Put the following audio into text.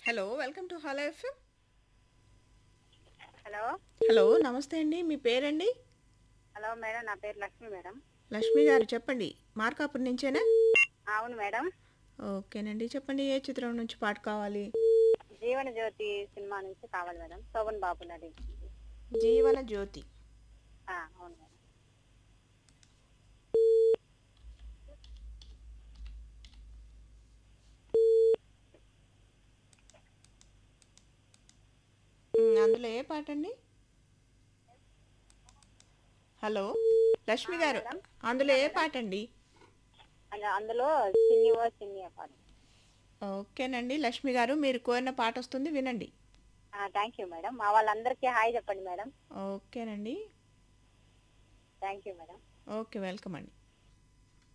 hello welcome to hello FM hello hello నమస్తే అండి మీ పేరండి హలో మేడం నా పేరు లక్ష్మి మేడం లక్ష్మి గారు చెప్పండి మార్కాపురం నుంచేనా అవును మేడం ఓకేనండి చెప్పండి ఏ చిత్రం నుంచి పాట కావాలి జీవన జ్యోతి సినిమా నుంచి కావాలి మేడం శోభన్ బాబు నడి జీవన జ్యోతి ఆ, అవును మేడం ఉమ్, అందులో ఏ పాట అండి హలో లక్ష్మి గారు అందులో ఏ పాట అండి అందు- అందులో చిన్ని ఓ చిన్ని పాడు ఓకేనండి లక్ష్మి గారు మీరు కోరిన పాట వస్తుంది వినండి థ్యాంక్ యూ మేడం మా వాళ్ళందరికీ హాయ్ చెప్పండి మేడం ఓకేనండి thank you madam okay welcome అండి